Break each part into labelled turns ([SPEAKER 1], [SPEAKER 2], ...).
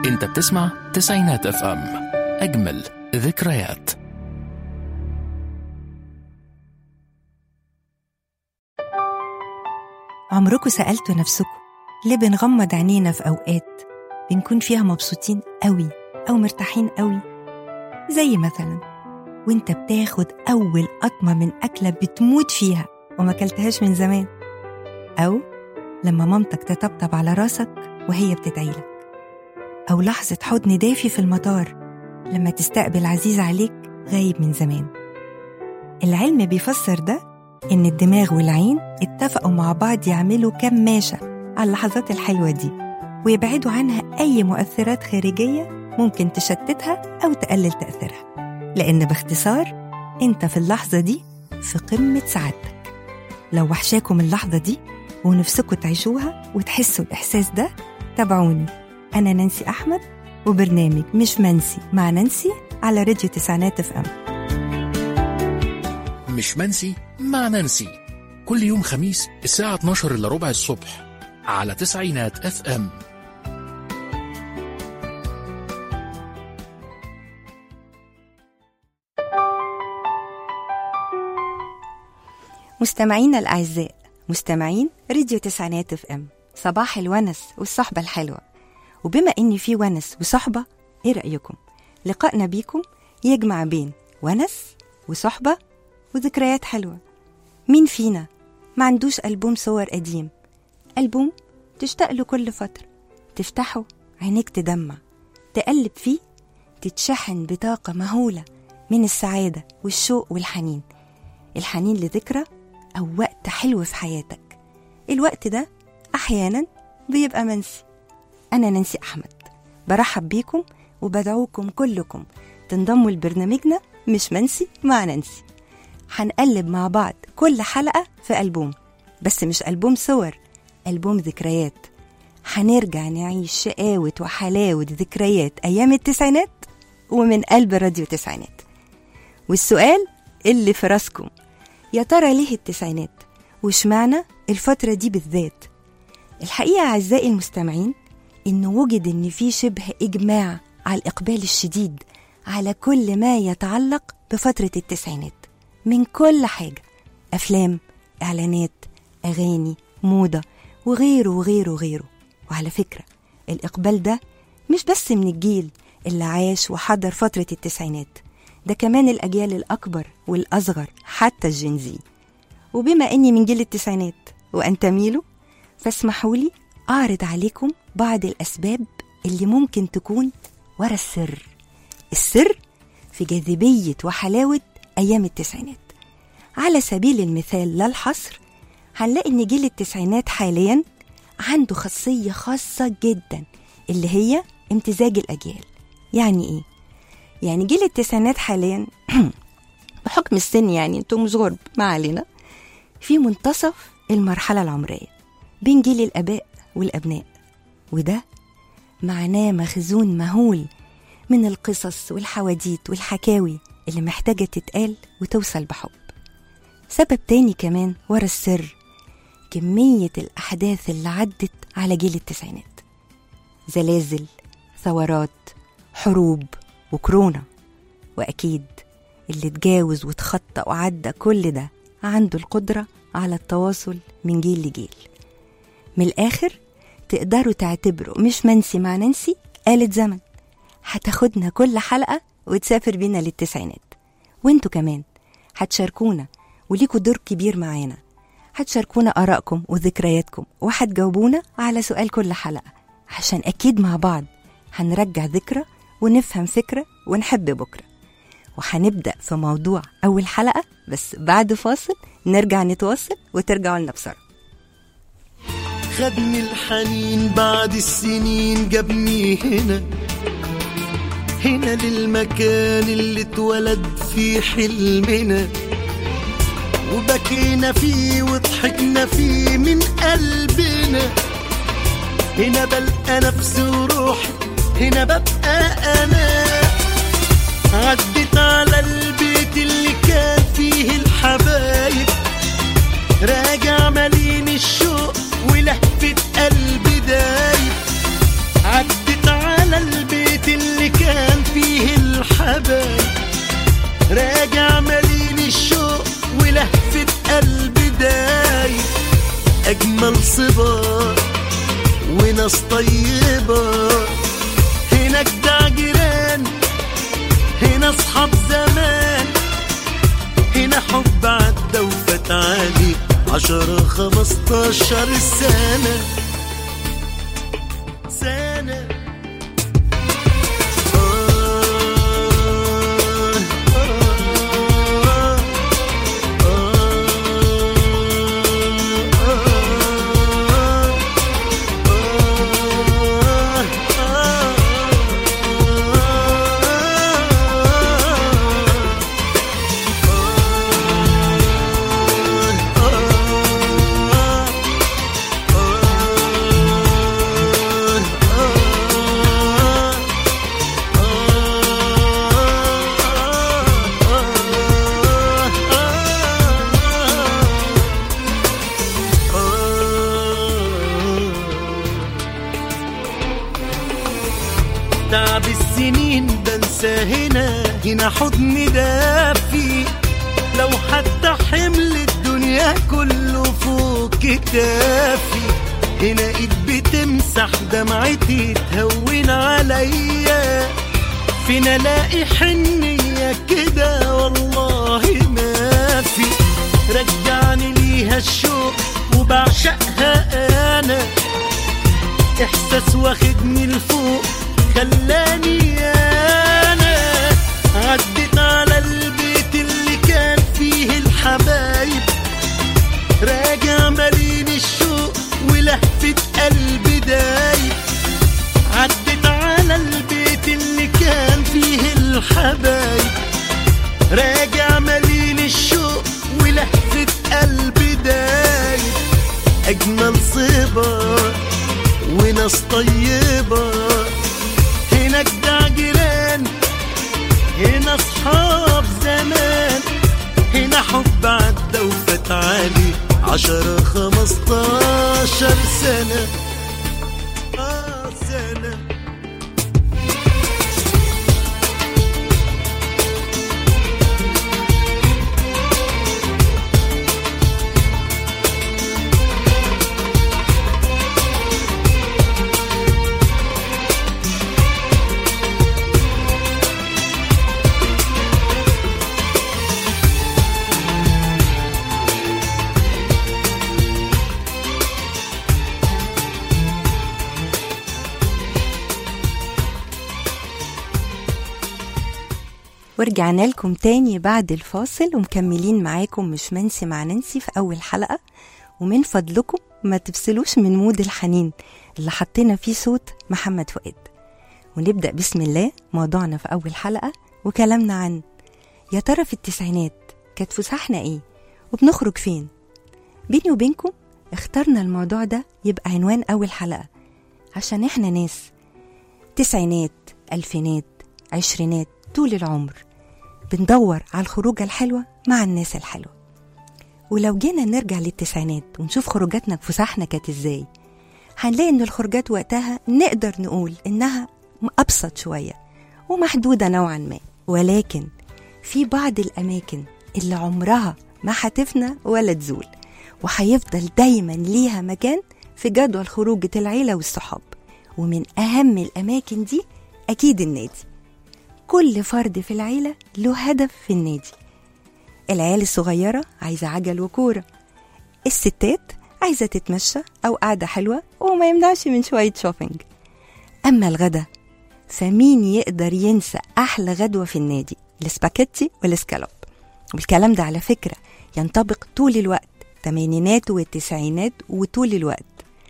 [SPEAKER 1] انت بتسمع تسعينات اف ام اجمل ذكريات
[SPEAKER 2] عمركم سألتوا نفسكم ليه بنغمض عينينا في أوقات بنكون فيها مبسوطين قوي أو مرتاحين قوي زي مثلا وانت بتاخد أول قطمة من أكلة بتموت فيها وما كلتهاش من زمان أو لما مامتك تطبطب على راسك وهي بتدعيلك أو لحظة حضن دافي في المطار لما تستقبل عزيز عليك غايب من زمان العلم بيفسر ده إن الدماغ والعين اتفقوا مع بعض يعملوا كماشة على اللحظات الحلوة دي ويبعدوا عنها أي مؤثرات خارجية ممكن تشتتها أو تقلل تأثيرها لأن باختصار أنت في اللحظة دي في قمة سعادتك لو وحشاكم اللحظة دي ونفسكم تعيشوها وتحسوا الإحساس ده تابعوني أنا نانسي أحمد وبرنامج مش منسي مع نانسي على راديو تسعينات اف ام
[SPEAKER 1] مش منسي مع نانسي كل يوم خميس الساعة 12 إلا ربع الصبح على تسعينات اف ام
[SPEAKER 2] مستمعينا الأعزاء مستمعين راديو تسعينات اف ام صباح الونس والصحبة الحلوة وبما إن في ونس وصحبة إيه رأيكم؟ لقائنا بيكم يجمع بين ونس وصحبة وذكريات حلوة مين فينا ما عندوش ألبوم صور قديم ألبوم تشتاق له كل فترة تفتحه عينيك تدمع تقلب فيه تتشحن بطاقة مهولة من السعادة والشوق والحنين الحنين لذكرى أو وقت حلو في حياتك الوقت ده أحيانا بيبقى منسي أنا نانسي أحمد برحب بيكم وبدعوكم كلكم تنضموا لبرنامجنا مش منسي مع نانسي هنقلب مع بعض كل حلقة في ألبوم بس مش ألبوم صور ألبوم ذكريات هنرجع نعيش شقاوة وحلاوة ذكريات أيام التسعينات ومن قلب راديو تسعينات والسؤال اللي في راسكم يا ترى ليه التسعينات واشمعنى الفترة دي بالذات الحقيقة أعزائي المستمعين إن وجد إن في شبه إجماع على الإقبال الشديد على كل ما يتعلق بفترة التسعينات من كل حاجة أفلام إعلانات أغاني موضة وغيره وغيره وغيره وعلى فكرة الإقبال ده مش بس من الجيل اللي عاش وحضر فترة التسعينات ده كمان الأجيال الأكبر والأصغر حتى الجنزي وبما إني من جيل التسعينات وأنتمي له فاسمحوا لي أعرض عليكم بعض الأسباب اللي ممكن تكون ورا السر السر في جاذبية وحلاوة أيام التسعينات على سبيل المثال لا الحصر هنلاقي إن جيل التسعينات حاليا عنده خاصية خاصة جدا اللي هي امتزاج الأجيال يعني إيه؟ يعني جيل التسعينات حاليا بحكم السن يعني انتم مش غرب ما علينا في منتصف المرحلة العمرية بين جيل الآباء والأبناء وده معناه مخزون مهول من القصص والحواديت والحكاوي اللي محتاجة تتقال وتوصل بحب سبب تاني كمان ورا السر كمية الأحداث اللي عدت على جيل التسعينات زلازل ثورات حروب وكورونا وأكيد اللي اتجاوز وتخطى وعدى كل ده عنده القدرة على التواصل من جيل لجيل من الآخر تقدروا تعتبروا مش منسي مع نانسي آلة زمن هتاخدنا كل حلقة وتسافر بينا للتسعينات وانتوا كمان هتشاركونا وليكوا دور كبير معانا هتشاركونا آرائكم وذكرياتكم وهتجاوبونا على سؤال كل حلقة عشان أكيد مع بعض هنرجع ذكرى ونفهم فكرة ونحب بكرة وهنبدأ في موضوع أول حلقة بس بعد فاصل نرجع نتواصل وترجعوا لنا بسرعة
[SPEAKER 3] خدني الحنين بعد السنين جابني هنا هنا للمكان اللي اتولد فيه حلمنا وبكينا فيه وضحكنا فيه من قلبنا هنا بلقى نفسي وروحي هنا ببقى انا عدت على البيت اللي كان فيه الحبايب راجع مليان الشوق ولهفة قلبي دايب عدت على أجمل صبا وناس طيبة هنا جدع جيران هنا أصحاب زمان هنا حب عدى وفات عليه عشرة خمستاشر سنة سنة تعب السنين بنسى هنا هنا حضن دافي لو حتى حمل الدنيا كله فوق كتافي هنا ايد بتمسح دمعتي تهون عليا فين الاقي حنية كده والله ما في رجعني ليها الشوق وبعشقها انا احساس واخدني لفوق خلاني انا عدت على البيت اللي كان فيه الحبايب راجع مليان الشوق ولهفة قلبي دايب عدت على البيت اللي كان فيه الحبايب راجع مليان الشوق ولهفة قلبي دايب أجمل صبا وناس طيبة هنا جدع جيران هنا أصحاب زمان هنا حب عدى وفات عليه عشرة خمستاشر سنة آه سنة
[SPEAKER 2] ورجعنا لكم تاني بعد الفاصل ومكملين معاكم مش منسي مع نانسي في أول حلقة ومن فضلكم ما تفصلوش من مود الحنين اللي حطينا فيه صوت محمد فؤاد ونبدأ بسم الله موضوعنا في أول حلقة وكلامنا عن يا ترى في التسعينات كانت فسحنا إيه وبنخرج فين بيني وبينكم اخترنا الموضوع ده يبقى عنوان أول حلقة عشان إحنا ناس تسعينات ألفينات عشرينات طول العمر بندور على الخروجة الحلوة مع الناس الحلوة ولو جينا نرجع للتسعينات ونشوف خروجاتنا بفسحنا كانت ازاي هنلاقي ان الخروجات وقتها نقدر نقول انها ابسط شوية ومحدودة نوعا ما ولكن في بعض الاماكن اللي عمرها ما هتفنى ولا تزول وهيفضل دايما ليها مكان في جدول خروجة العيلة والصحاب ومن أهم الأماكن دي أكيد النادي كل فرد في العيلة له هدف في النادي العيال الصغيرة عايزة عجل وكورة الستات عايزة تتمشى أو قعدة حلوة وما يمنعش من شوية شوبينج أما الغدا فمين يقدر ينسى أحلى غدوة في النادي السباكيتي والسكالوب والكلام ده على فكرة ينطبق طول الوقت الثمانينات والتسعينات وطول الوقت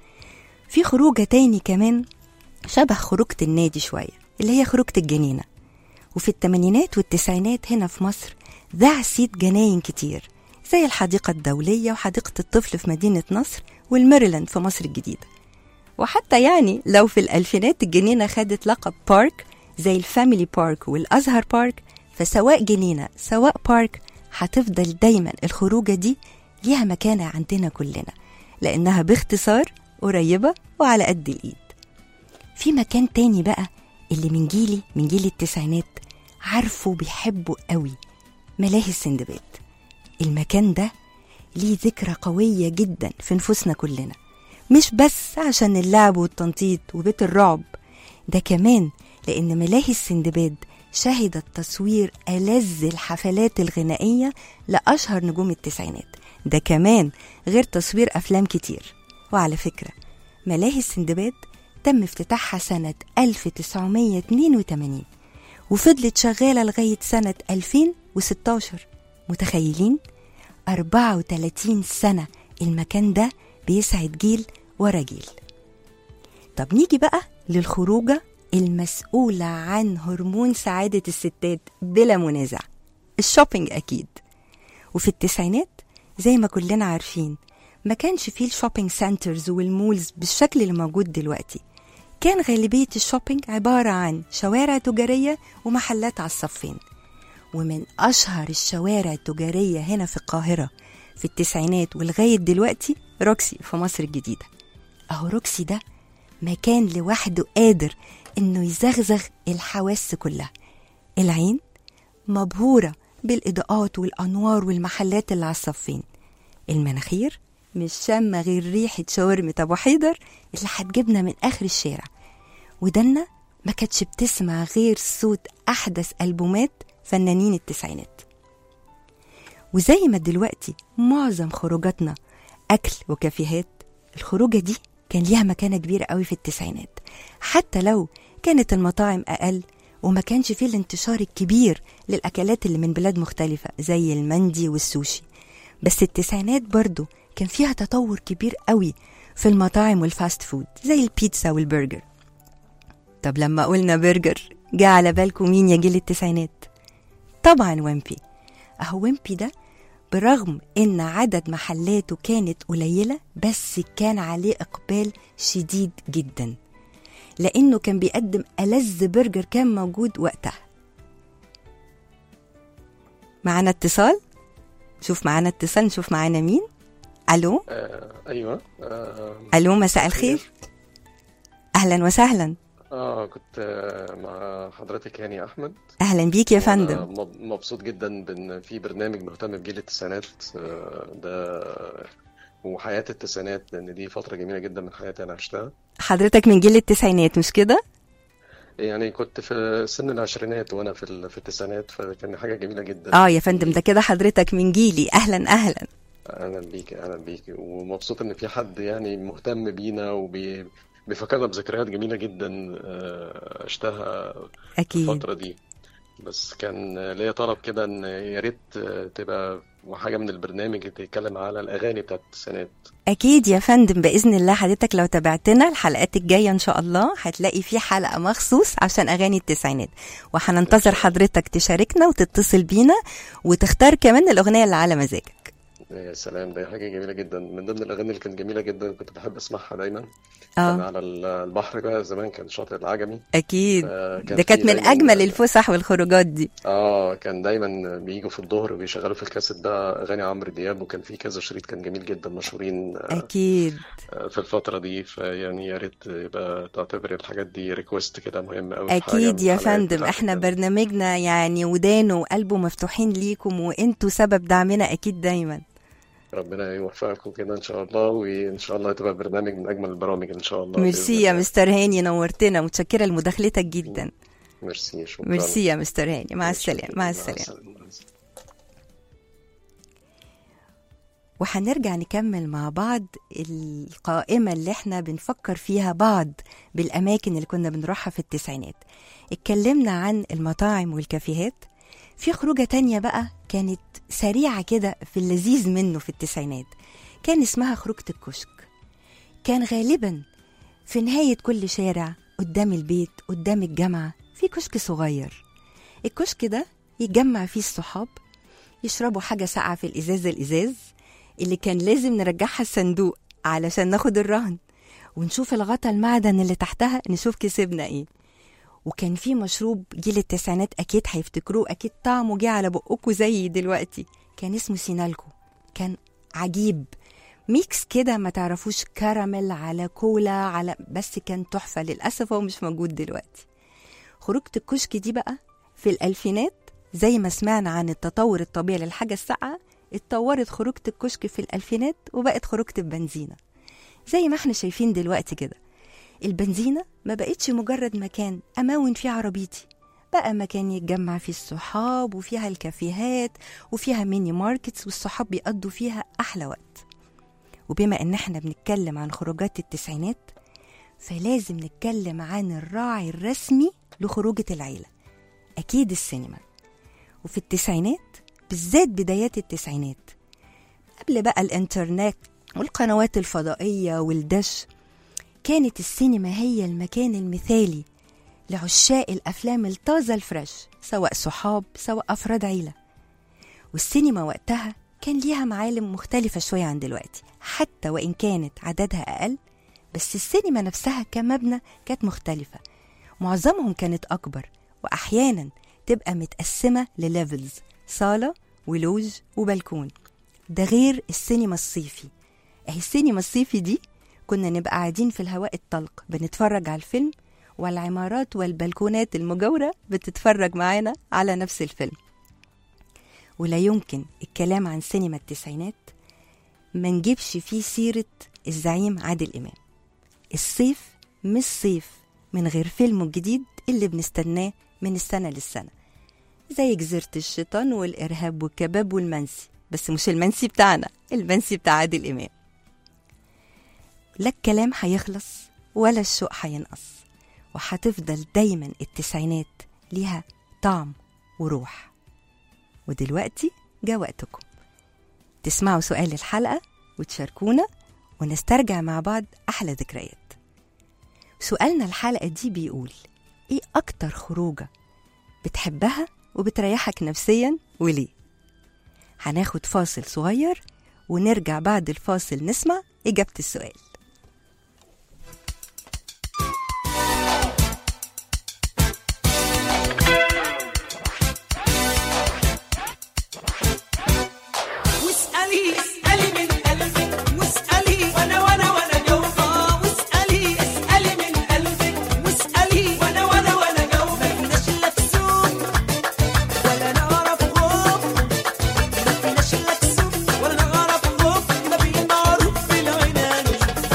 [SPEAKER 2] في خروجة تاني كمان شبه خروجة النادي شوية اللي هي خروجة الجنينة وفي الثمانينات والتسعينات هنا في مصر ذاع سيت جناين كتير زي الحديقة الدولية وحديقة الطفل في مدينة نصر والميريلاند في مصر الجديدة وحتى يعني لو في الألفينات الجنينة خدت لقب بارك زي الفاميلي بارك والأزهر بارك فسواء جنينة سواء بارك هتفضل دايما الخروجة دي ليها مكانة عندنا كلنا لأنها باختصار قريبة وعلى قد الإيد في مكان تاني بقى اللي من جيلي من جيل التسعينات عارفه بيحبه قوي ملاهي السندباد المكان ده ليه ذكرى قوية جدا في نفوسنا كلنا مش بس عشان اللعب والتنطيط وبيت الرعب ده كمان لأن ملاهي السندباد شهدت تصوير ألذ الحفلات الغنائية لأشهر نجوم التسعينات ده كمان غير تصوير أفلام كتير وعلى فكرة ملاهي السندباد تم افتتاحها سنة 1982 وفضلت شغالة لغاية سنة 2016 متخيلين؟ 34 سنة المكان ده بيسعد جيل ورا جيل طب نيجي بقى للخروجة المسؤولة عن هرمون سعادة الستات بلا منازع الشوبينج أكيد وفي التسعينات زي ما كلنا عارفين ما كانش فيه الشوبينج سنترز والمولز بالشكل اللي موجود دلوقتي كان غالبية الشوبينج عبارة عن شوارع تجارية ومحلات على الصفين ومن أشهر الشوارع التجارية هنا في القاهرة في التسعينات ولغاية دلوقتي روكسي في مصر الجديدة أهو روكسي ده مكان لوحده قادر إنه يزغزغ الحواس كلها العين مبهورة بالإضاءات والأنوار والمحلات اللي على الصفين المناخير مش شامة غير ريحة شاورمة أبو حيدر اللي هتجيبنا من آخر الشارع ودنا ما كانتش بتسمع غير صوت أحدث ألبومات فنانين التسعينات وزي ما دلوقتي معظم خروجاتنا أكل وكافيهات الخروجة دي كان ليها مكانة كبيرة قوي في التسعينات حتى لو كانت المطاعم أقل وما كانش فيه الانتشار الكبير للأكلات اللي من بلاد مختلفة زي المندي والسوشي بس التسعينات برضو كان فيها تطور كبير قوي في المطاعم والفاست فود زي البيتزا والبرجر طب لما قلنا برجر جه على بالكم مين يا جيل التسعينات طبعا ويمبي اهو ويمبي ده برغم ان عدد محلاته كانت قليلة بس كان عليه اقبال شديد جدا لانه كان بيقدم ألذ برجر كان موجود وقتها معانا اتصال شوف معانا اتصال نشوف معانا مين الو
[SPEAKER 4] آه ايوه آه
[SPEAKER 2] الو مساء الخير اهلا وسهلا
[SPEAKER 4] اه كنت آه مع حضرتك هاني احمد
[SPEAKER 2] اهلا بيك يا
[SPEAKER 4] وأنا
[SPEAKER 2] فندم
[SPEAKER 4] مب- مبسوط جدا بان في برنامج مهتم بجيل التسعينات آه ده وحياة التسعينات لان دي فترة جميلة جدا من حياتي انا عشتها
[SPEAKER 2] حضرتك من جيل التسعينات مش كده
[SPEAKER 4] يعني كنت في سن العشرينات وانا في ال- في التسعينات فكان حاجة جميلة جدا
[SPEAKER 2] اه يا فندم ده كده حضرتك من جيلي اهلا اهلا
[SPEAKER 4] اهلا بيك اهلا بيك ومبسوط ان في حد يعني مهتم بينا وبي بيفكرنا بذكريات جميلة جدا آه، عشتها
[SPEAKER 2] اكيد
[SPEAKER 4] الفترة دي بس كان ليا طلب كده ان يا ريت تبقى حاجة من البرنامج تتكلم على الأغاني بتاعت التسعينات
[SPEAKER 2] اكيد يا فندم باذن الله حضرتك لو تابعتنا الحلقات الجايه ان شاء الله هتلاقي في حلقه مخصوص عشان اغاني التسعينات وهننتظر حضرتك تشاركنا وتتصل بينا وتختار كمان الاغنيه اللي على مزاجك
[SPEAKER 4] يا سلام ده حاجة جميلة جدا من ضمن الأغاني اللي كانت جميلة جدا كنت بحب أسمعها دايما كان
[SPEAKER 2] اه
[SPEAKER 4] على البحر بقى زمان كان شاطئ العجمي
[SPEAKER 2] اكيد
[SPEAKER 4] فكان
[SPEAKER 2] ده كانت
[SPEAKER 4] في
[SPEAKER 2] من
[SPEAKER 4] دايما
[SPEAKER 2] اجمل الفسح والخروجات دي
[SPEAKER 4] اه كان دايما بيجوا في الظهر وبيشغلوا في الكاسيت ده أغاني عمرو دياب وكان في كذا شريط كان جميل جدا مشهورين آه،
[SPEAKER 2] اكيد
[SPEAKER 4] في الفترة دي فيعني يا ريت يبقى تعتبر الحاجات دي ريكوست كده مهمة أوي في حاجة
[SPEAKER 2] اكيد
[SPEAKER 4] من
[SPEAKER 2] يا
[SPEAKER 4] الحلقات
[SPEAKER 2] فندم
[SPEAKER 4] بتاعت
[SPEAKER 2] احنا
[SPEAKER 4] البرنامج.
[SPEAKER 2] برنامجنا يعني ودانه وقلبه مفتوحين ليكم وانتوا سبب دعمنا اكيد دايما
[SPEAKER 4] ربنا يوفقكم كده ان شاء الله وان شاء الله تبقى برنامج من اجمل البرامج ان شاء الله
[SPEAKER 2] ميرسي
[SPEAKER 4] بإذن
[SPEAKER 2] يا
[SPEAKER 4] الله.
[SPEAKER 2] مستر هاني نورتنا متشكره لمداخلتك جدا
[SPEAKER 4] ميرسي شكرا
[SPEAKER 2] ميرسي يا مستر هاني مع
[SPEAKER 4] ماشي،
[SPEAKER 2] السلامه مع السلامه
[SPEAKER 4] السلامة.
[SPEAKER 2] وهنرجع نكمل مع بعض القائمة اللي احنا بنفكر فيها بعض بالأماكن اللي كنا بنروحها في التسعينات اتكلمنا عن المطاعم والكافيهات في خروجة تانية بقى كانت سريعة كده في اللذيذ منه في التسعينات كان اسمها خروجة الكشك كان غالبا في نهاية كل شارع قدام البيت قدام الجامعة في كشك صغير الكشك ده يتجمع فيه الصحاب يشربوا حاجة ساقعة في الإزاز الإزاز اللي كان لازم نرجعها الصندوق علشان ناخد الرهن ونشوف الغطا المعدن اللي تحتها نشوف كسبنا ايه وكان في مشروب جيل التسعينات اكيد هيفتكروه اكيد طعمه جه على بقكوا زي دلوقتي كان اسمه سينالكو كان عجيب ميكس كده ما تعرفوش كراميل على كولا على بس كان تحفة للأسف هو مش موجود دلوقتي خروجة الكشك دي بقى في الألفينات زي ما سمعنا عن التطور الطبيعي للحاجة الساقعة اتطورت خروجة الكشك في الألفينات وبقت خروجة البنزينة زي ما احنا شايفين دلوقتي كده البنزينة ما بقتش مجرد مكان أمون فيه عربيتي بقى مكان يتجمع فيه الصحاب وفيها الكافيهات وفيها ميني ماركتس والصحاب بيقضوا فيها أحلى وقت وبما إن احنا بنتكلم عن خروجات التسعينات فلازم نتكلم عن الراعي الرسمي لخروجة العيلة أكيد السينما وفي التسعينات بالذات بدايات التسعينات قبل بقى الإنترنت والقنوات الفضائية والدش كانت السينما هي المكان المثالي لعشاق الأفلام الطازة الفريش سواء صحاب سواء أفراد عيلة والسينما وقتها كان ليها معالم مختلفة شوية عن دلوقتي حتى وإن كانت عددها أقل بس السينما نفسها كمبنى كانت مختلفة معظمهم كانت أكبر وأحيانا تبقى متقسمة لليفلز صالة ولوج وبلكون ده غير السينما الصيفي اهي السينما الصيفي دي كنا نبقى قاعدين في الهواء الطلق بنتفرج على الفيلم والعمارات والبلكونات المجاورة بتتفرج معانا على نفس الفيلم ولا يمكن الكلام عن سينما التسعينات ما نجيبش فيه سيرة الزعيم عادل إمام الصيف مش صيف من غير فيلمه الجديد اللي بنستناه من السنة للسنة زي جزيرة الشيطان والإرهاب والكباب والمنسي بس مش المنسي بتاعنا المنسي بتاع عادل إمام لا الكلام هيخلص ولا الشوق هينقص وهتفضل دايما التسعينات ليها طعم وروح ودلوقتي جا وقتكم تسمعوا سؤال الحلقة وتشاركونا ونسترجع مع بعض أحلى ذكريات سؤالنا الحلقة دي بيقول إيه أكتر خروجة بتحبها وبتريحك نفسيا وليه هناخد فاصل صغير ونرجع بعد الفاصل نسمع إجابة السؤال
[SPEAKER 5] واسألي اسألي من قلبك واسألي وانا وانا وانا جاوبة واسألي اسألي من قلبك واسألي وانا وانا وانا جاوبة مفيناش لا كسوف ولا نعرف خوف مفيناش لا كسوف ولا نعرف خوف ما بالمعروف بالعنان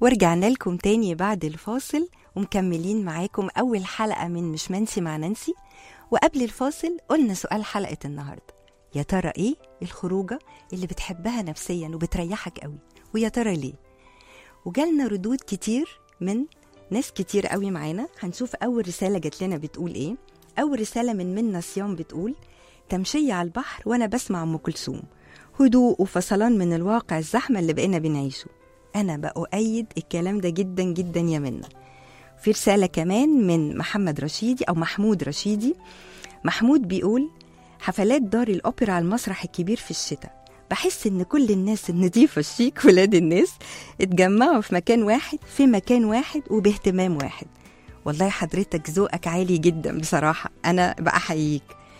[SPEAKER 2] ورجعنا لكم تاني بعد الفاصل ومكملين معاكم أول حلقة من مش منسي مع نانسي وقبل الفاصل قلنا سؤال حلقة النهاردة يا ترى إيه الخروجة اللي بتحبها نفسيا وبتريحك قوي ويا ترى ليه وجالنا ردود كتير من ناس كتير قوي معانا هنشوف أول رسالة جات لنا بتقول إيه أول رسالة من منا صيام بتقول تمشية على البحر وأنا بسمع أم كلثوم هدوء وفصلان من الواقع الزحمة اللي بقينا بنعيشه أنا بأؤيد الكلام ده جدا جدا يا منا في رسالة كمان من محمد رشيدي أو محمود رشيدي محمود بيقول حفلات دار الأوبرا على المسرح الكبير في الشتاء بحس إن كل الناس النظيفة الشيك ولاد الناس اتجمعوا في مكان واحد في مكان واحد وباهتمام واحد والله حضرتك ذوقك عالي جدا بصراحة أنا بأحييك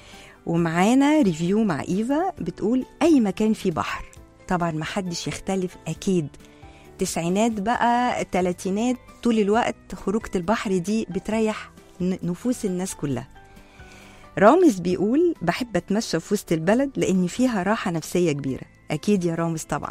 [SPEAKER 2] ومعانا ريفيو مع إيفا بتقول أي مكان فيه بحر طبعا محدش يختلف أكيد تسعينات بقى تلاتينات طول الوقت خروجة البحر دي بتريح ن- نفوس الناس كلها رامز بيقول بحب اتمشى في وسط البلد لان فيها راحه نفسيه كبيره اكيد يا رامز طبعا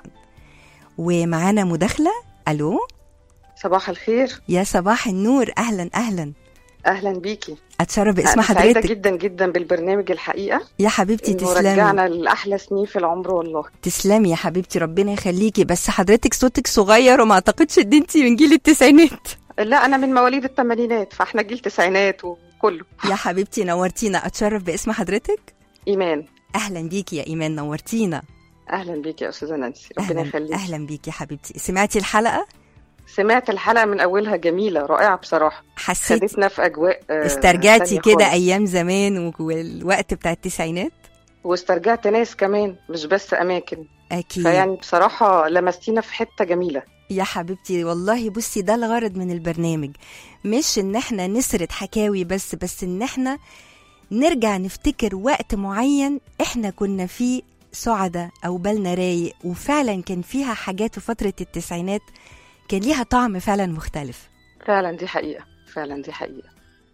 [SPEAKER 2] ومعانا مداخله الو
[SPEAKER 6] صباح الخير
[SPEAKER 2] يا صباح النور اهلا اهلا
[SPEAKER 6] اهلا بيكي
[SPEAKER 2] اتشرف باسم
[SPEAKER 6] أنا سعيده
[SPEAKER 2] حضرتك
[SPEAKER 6] جدا جدا بالبرنامج الحقيقه
[SPEAKER 2] يا حبيبتي
[SPEAKER 6] انه
[SPEAKER 2] تسلمي
[SPEAKER 6] رجعنا لاحلى سنين في العمر والله
[SPEAKER 2] تسلمي يا حبيبتي ربنا يخليكي بس حضرتك صوتك صغير وما اعتقدش ان انت من جيل التسعينات
[SPEAKER 6] لا انا من مواليد الثمانينات فاحنا جيل تسعينات وكله
[SPEAKER 2] يا حبيبتي نورتينا اتشرف باسم حضرتك
[SPEAKER 6] ايمان
[SPEAKER 2] اهلا بيكي يا ايمان نورتينا
[SPEAKER 6] اهلا بيكي يا استاذه نانسي ربنا
[SPEAKER 2] اهلا
[SPEAKER 6] يخليك
[SPEAKER 2] اهلا بيكي يا حبيبتي سمعتي الحلقه
[SPEAKER 6] سمعت الحلقه من اولها جميله رائعه بصراحه
[SPEAKER 2] حسيت
[SPEAKER 6] خدتنا في اجواء آه،
[SPEAKER 2] استرجعتي
[SPEAKER 6] تانية
[SPEAKER 2] كده
[SPEAKER 6] خالص.
[SPEAKER 2] ايام زمان والوقت بتاع التسعينات
[SPEAKER 6] واسترجعت ناس كمان مش بس اماكن
[SPEAKER 2] اكيد
[SPEAKER 6] فيعني بصراحه لمستينا في حته جميله
[SPEAKER 2] يا حبيبتي والله بصي ده الغرض من البرنامج مش ان احنا نسرد حكاوي بس بس ان احنا نرجع نفتكر وقت معين احنا كنا فيه سعدة او بالنا رايق وفعلا كان فيها حاجات في فترة التسعينات كان ليها طعم فعلا مختلف
[SPEAKER 6] فعلا دي حقيقه فعلا دي حقيقه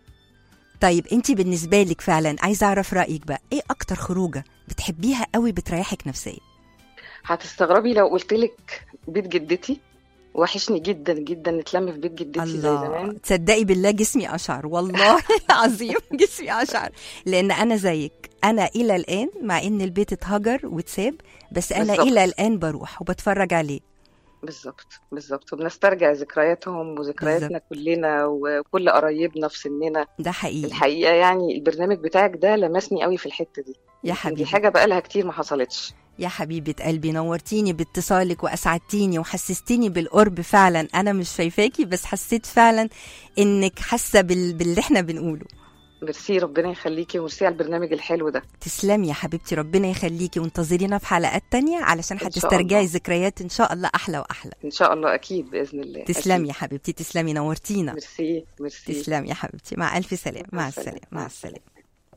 [SPEAKER 2] طيب انت بالنسبة لك فعلا عايزة اعرف رأيك بقى ايه اكتر خروجة بتحبيها قوي بتريحك نفسيا
[SPEAKER 6] هتستغربي لو قلت لك بيت جدتي وحشني جدا جدا نتلم في بيت جدتي زي
[SPEAKER 2] الله
[SPEAKER 6] زمان
[SPEAKER 2] تصدقي بالله جسمي اشعر والله عظيم جسمي اشعر لان انا زيك انا الى الان مع ان البيت اتهجر واتساب بس انا
[SPEAKER 6] بالظبط.
[SPEAKER 2] الى الان بروح وبتفرج عليه
[SPEAKER 6] بالظبط بالظبط وبنسترجع ذكرياتهم وذكرياتنا كلنا وكل قرايبنا في سننا
[SPEAKER 2] ده حقيقي
[SPEAKER 6] الحقيقه يعني البرنامج بتاعك ده لمسني قوي في الحته دي
[SPEAKER 2] يا
[SPEAKER 6] دي
[SPEAKER 2] حبيبي
[SPEAKER 6] حاجه بقى لها كتير ما حصلتش
[SPEAKER 2] يا حبيبة قلبي نورتيني باتصالك واسعدتيني وحسستيني بالقرب فعلا انا مش شايفاكي بس حسيت فعلا انك حاسه بال... باللي احنا بنقوله
[SPEAKER 6] ميرسي ربنا يخليكي وميرسي على البرنامج الحلو ده
[SPEAKER 2] تسلمي يا حبيبتي ربنا يخليكي وانتظرينا في حلقات تانية علشان
[SPEAKER 6] إن شاء
[SPEAKER 2] هتسترجعي
[SPEAKER 6] الله.
[SPEAKER 2] ذكريات ان شاء الله احلى واحلى
[SPEAKER 6] ان شاء الله اكيد باذن الله
[SPEAKER 2] تسلمي
[SPEAKER 6] أكيد.
[SPEAKER 2] يا حبيبتي تسلمي نورتينا
[SPEAKER 6] ميرسي ميرسي
[SPEAKER 2] تسلمي يا حبيبتي مع ألف سلام مع
[SPEAKER 6] مع
[SPEAKER 2] السلامة
[SPEAKER 6] السلامة.
[SPEAKER 2] مع
[SPEAKER 6] مع
[SPEAKER 2] السلامة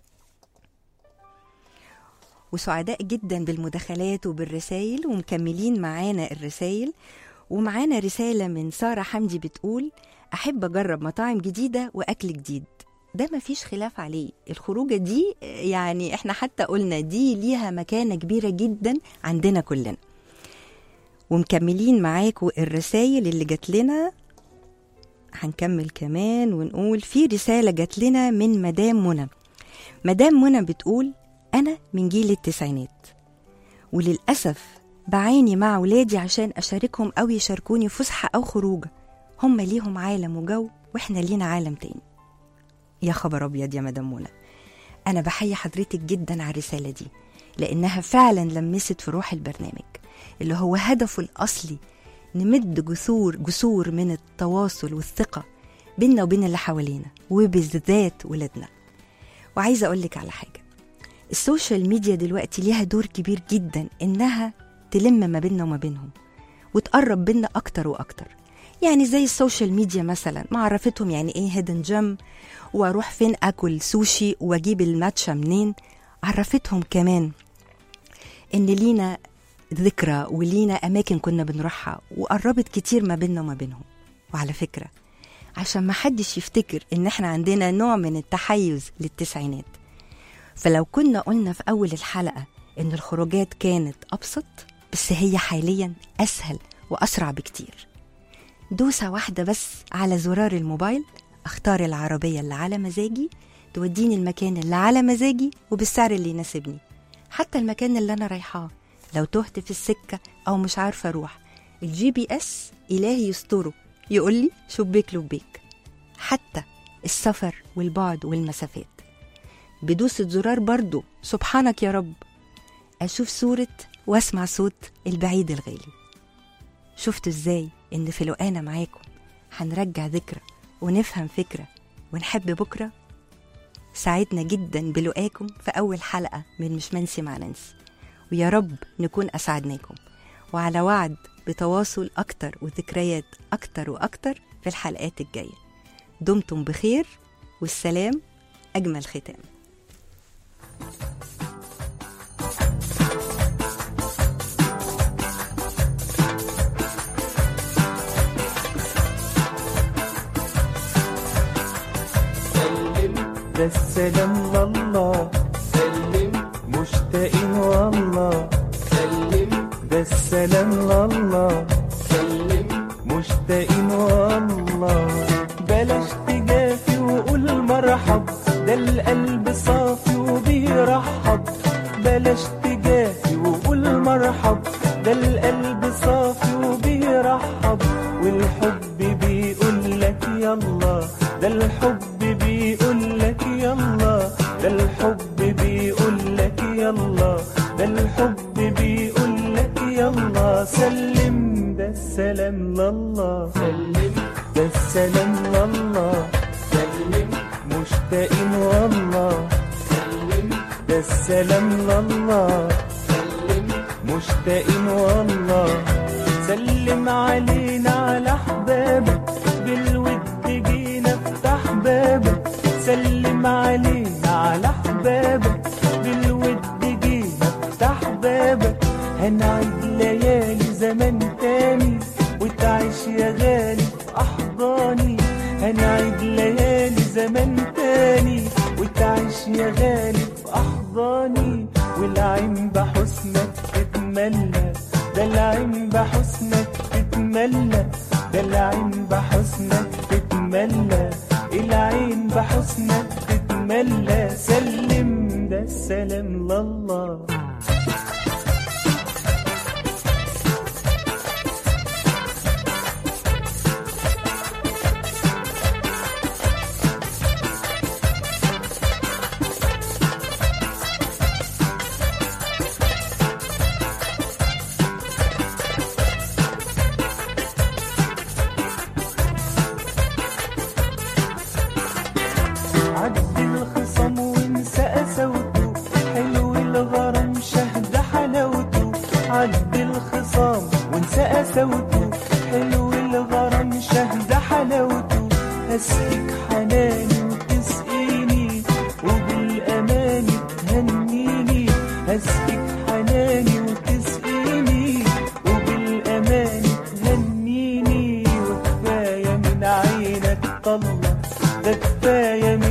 [SPEAKER 2] وسعداء جدا بالمداخلات وبالرسائل ومكملين معانا الرسائل ومعانا رسالة من سارة حمدي بتقول أحب أجرب مطاعم جديدة وأكل جديد ده مفيش خلاف عليه الخروجة دي آه، يعني احنا حتى قلنا دي ليها مكانة كبيرة جدا عندنا كلنا ومكملين معاكم الرسائل اللي جات لنا هنكمل كمان ونقول في رسالة جات لنا من مدام منى مدام منى بتقول أنا من جيل التسعينات وللأسف بعاني مع ولادي عشان أشاركهم أو يشاركوني فسحة أو خروجة هم ليهم عالم وجو وإحنا لينا عالم تاني يا خبر أبيض يا مدام منى أنا بحيي حضرتك جدا على الرسالة دي لأنها فعلا لمست في روح البرنامج اللي هو هدفه الأصلي نمد جسور جسور من التواصل والثقة بيننا وبين اللي حوالينا وبالذات ولادنا وعايزة أقولك على حاجة السوشيال ميديا دلوقتي ليها دور كبير جدا إنها تلم ما بيننا وما بينهم وتقرب بينا أكتر وأكتر يعني زي السوشيال ميديا مثلا ما عرفتهم يعني ايه هيدن جيم واروح فين اكل سوشي واجيب الماتشا منين عرفتهم كمان ان لينا ذكرى ولينا اماكن كنا بنروحها وقربت كتير ما بيننا وما بينهم وعلى فكره عشان ما حدش يفتكر ان احنا عندنا نوع من التحيز للتسعينات فلو كنا قلنا في اول الحلقه ان الخروجات كانت ابسط بس هي حاليا اسهل واسرع بكتير دوسة واحدة بس على زرار الموبايل اختار العربية اللي على مزاجي توديني المكان اللي على مزاجي وبالسعر اللي يناسبني حتى المكان اللي انا رايحاه لو تهت في السكة او مش عارفة اروح الجي بي اس الهي يستره يقول لي شبيك لبيك حتى السفر والبعد والمسافات بدوسة زرار برضو سبحانك يا رب أشوف صورة وأسمع صوت البعيد الغالي شفتوا إزاي إن في لقانا معاكم هنرجع ذكرى ونفهم فكرة ونحب بكرة سعدنا جدا بلقاكم في أول حلقة من مش منسي مع نانسي ويا رب نكون أسعدناكم وعلى وعد بتواصل أكتر وذكريات أكتر وأكتر في الحلقات الجاية دمتم بخير والسلام أجمل ختام
[SPEAKER 7] ده السلام لله سلم مشتاقين والله سلم ده السلام لله سلم مشتاقين والله بلاش تجافي وقول مرحب ده القلب صافي وبيرحب بلاش تجافي وقول مرحب ده القلب صافي وبيرحب والحب بيقول لك يلا ده الحب بيقول لك يلا ده الحب بيقول لك يلا ده الحب بيقول لك يلا سلم ده السلام لله سلم ده السلام لله سلم مشتاقين والله سلم ده السلام لله سلم مشتاقين والله سلم علينا على احبابك بالود جينا افتح بابك سلم علينا على احبابك بالود جينا افتح بابك هنعيد ليالي زمان تاني وتعيش يا غالي في احضاني هنعيد ليالي زمان تاني وتعيش يا غالي في احضاني والعين بحسنك تتملى ده العين بحسنك تتملى ده العين بحسنك تتملى العين بحسنك تتملى سلم ده السلام لله عدي الخصم وانسى قسوته حلو الغرام شهد حلاوته عدي الخصام وانسى قسوته حلو الغرام شهد حلاوته هسقيك حناني وتسقيني وبالأمان تهنيني هسقيك حناني وتسقيني وبالأمان تهنيني وكفاية من عينك طلع ده كفاية